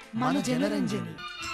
మన జనరంజని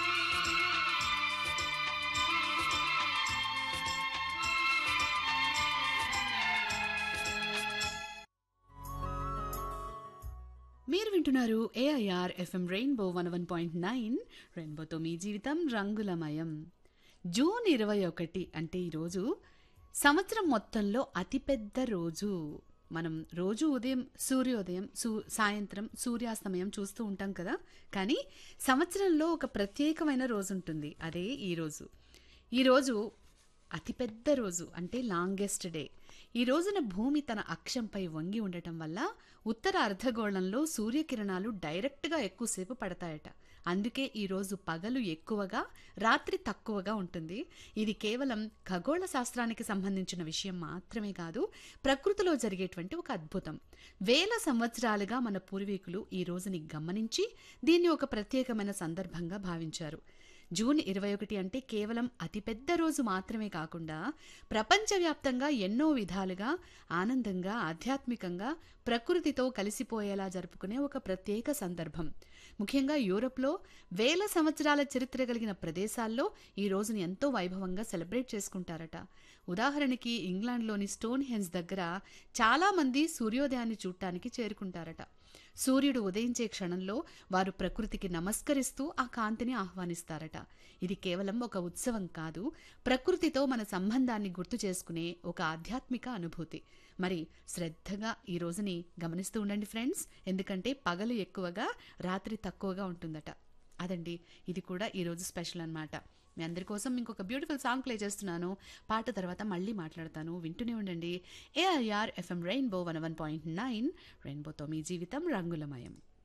మీరు వింటున్నారు AIR FM rainbow one one point nine రెయిన్బోతో మీ జీవితం రంగులమయం జూన్ ఇరవై ఒకటి అంటే ఈరోజు సంవత్సరం మొత్తంలో అతిపెద్ద రోజు మనం రోజు ఉదయం సూర్యోదయం సూ సాయంత్రం సూర్యాస్తమయం చూస్తూ ఉంటాం కదా కానీ సంవత్సరంలో ఒక ప్రత్యేకమైన రోజు ఉంటుంది అదే ఈ రోజు ఈరోజు అతిపెద్ద రోజు అంటే లాంగెస్ట్ డే ఈ రోజున భూమి తన అక్షంపై వంగి ఉండటం వల్ల ఉత్తర అర్ధగోళంలో సూర్యకిరణాలు డైరెక్ట్గా ఎక్కువసేపు పడతాయట అందుకే ఈ రోజు పగలు ఎక్కువగా రాత్రి తక్కువగా ఉంటుంది ఇది కేవలం ఖగోళ శాస్త్రానికి సంబంధించిన విషయం మాత్రమే కాదు ప్రకృతిలో జరిగేటువంటి ఒక అద్భుతం వేల సంవత్సరాలుగా మన పూర్వీకులు ఈ రోజుని గమనించి దీన్ని ఒక ప్రత్యేకమైన సందర్భంగా భావించారు జూన్ ఇరవై ఒకటి అంటే కేవలం అతిపెద్ద రోజు మాత్రమే కాకుండా ప్రపంచవ్యాప్తంగా ఎన్నో విధాలుగా ఆనందంగా ఆధ్యాత్మికంగా ప్రకృతితో కలిసిపోయేలా జరుపుకునే ఒక ప్రత్యేక సందర్భం ముఖ్యంగా యూరోప్లో వేల సంవత్సరాల చరిత్ర కలిగిన ప్రదేశాల్లో ఈ రోజుని ఎంతో వైభవంగా సెలబ్రేట్ చేసుకుంటారట ఉదాహరణకి ఇంగ్లాండ్లోని స్టోన్ హెన్స్ దగ్గర చాలామంది సూర్యోదయాన్ని చూడటానికి చేరుకుంటారట సూర్యుడు ఉదయించే క్షణంలో వారు ప్రకృతికి నమస్కరిస్తూ ఆ కాంతిని ఆహ్వానిస్తారట ఇది కేవలం ఒక ఉత్సవం కాదు ప్రకృతితో మన సంబంధాన్ని గుర్తు చేసుకునే ఒక ఆధ్యాత్మిక అనుభూతి మరి శ్రద్ధగా ఈ రోజుని గమనిస్తూ ఉండండి ఫ్రెండ్స్ ఎందుకంటే పగలు ఎక్కువగా రాత్రి తక్కువగా ఉంటుందట అదండి ఇది కూడా ఈరోజు స్పెషల్ అన్నమాట మీ అందరి కోసం ఇంకొక బ్యూటిఫుల్ సాంగ్ ప్లే చేస్తున్నాను పాట తర్వాత మళ్ళీ మాట్లాడతాను వింటూనే ఉండండి AIR FM rainbow one one point nine రెయిన్బోతో మీ జీవితం రంగులమయం